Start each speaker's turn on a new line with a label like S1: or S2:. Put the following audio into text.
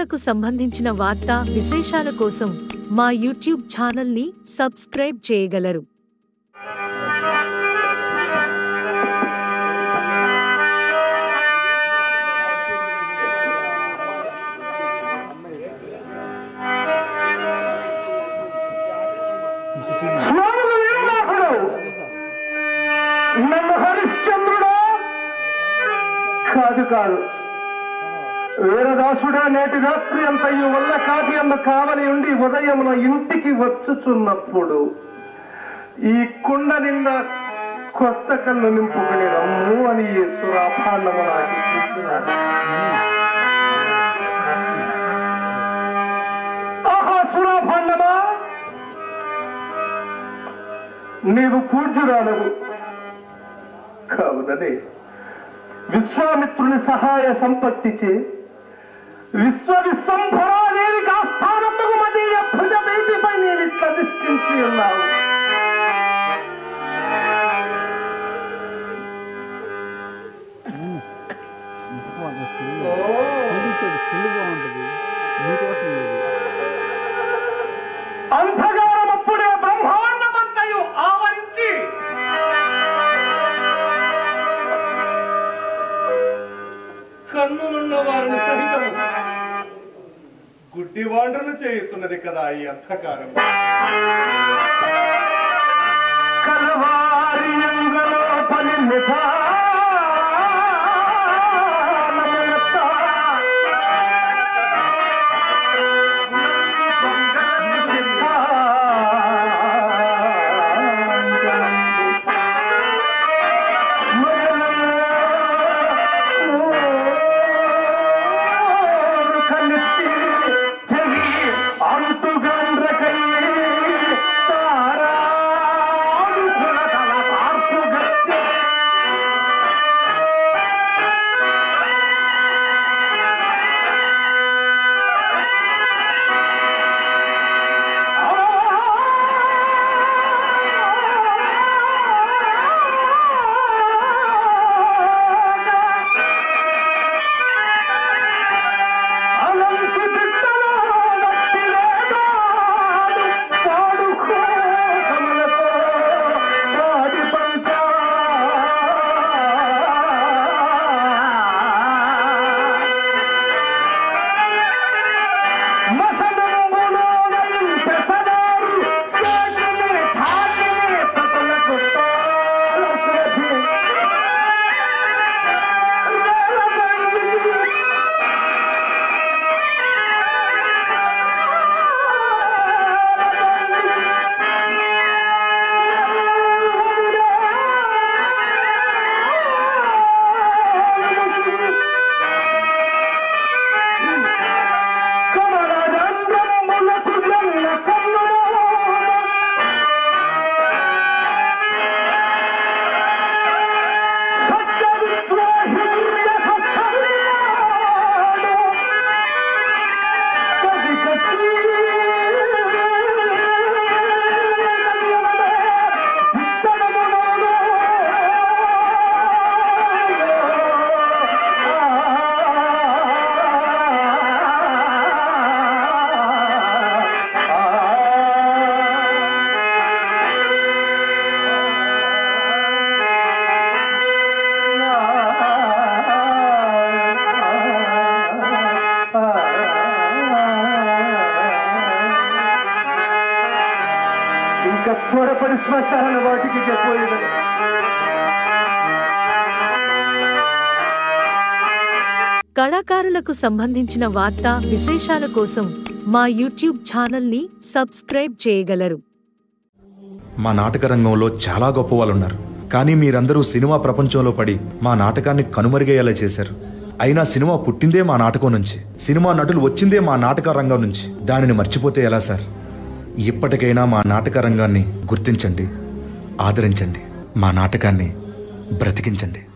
S1: కళాకారులకు సంబంధించిన వార్తా విశేషాల కోసం మా యూట్యూబ్ ఛానల్ని సబ్స్క్రైబ్ చేయగలరు
S2: స్వాములు వీరనాథుడు నన్ను హరిశ్చంద్రుడా కాదు కాదు వీరదాసుడా నేటి రాత్రి అంతయు వల్ల కాటి అందు కావలి ఉండి ఉదయమున ఇంటికి వచ్చుచున్నప్పుడు ఈ కుండ నిండా కొత్త కళ్ళు నింపుకుని రమ్ము అని ఈ సురాభాండము నాకు ఇచ్చినాడు. ఆహా సురాభాండమా నీవు పూజ్యురాలవు కావుననే విశ్వామిత్రుని సహాయ సంపత్తిచే విశ్వ విశ్వంభరాదేవికి ఆస్థానముకు మదీయ భుజ వేదిపై నీవిట్లా నిశ్చించి ఉన్నావు
S3: స్టిల్ స్టిల్ బాగుంటుంది మీకోసం లేదు
S2: అంధకారం అప్పుడే బ్రహ్మాండమంతయు ఆవరించి కన్నులున్న వారిని సహితము గుడ్డి వాండ్రను చేయుచున్నది కదా ఈ అంధకారం కలవారి యంగలో పని అనంతి బిడ్డలో నట్టిలేదాడు పాడుకో కమలతో వాడి పంట మసనంబులో పెసదారు స్వాటిని ఠాటిని పతల కొట్టాల శ్రద్ధి కమలదండములకు జల్ల కన్నులు ఇంకా త్వరపడి శ్మశాన వాటికి చెప్పలేదు
S1: కళాకారులకు సంబంధించిన వార్తా విశేషాల కోసం మా యూట్యూబ్ ఛానల్ని సబ్స్క్రైబ్ చేయగలరు
S4: మా నాటక రంగంలో చాలా గొప్ప వాళ్ళు ఉన్నారు కానీ మీరందరూ సినిమా ప్రపంచంలో పడి మా నాటకాన్ని కనుమరుగయ్యేలా చేశారు అయినా సినిమా పుట్టిందే మా నాటకం నుంచి సినిమా నటులు వచ్చిందే మా నాటక రంగం నుంచి దానిని మర్చిపోతే ఎలా సార్ ఇప్పటికైనా మా నాటక రంగాన్ని గుర్తించండి ఆదరించండి మా నాటకాన్ని బ్రతికించండి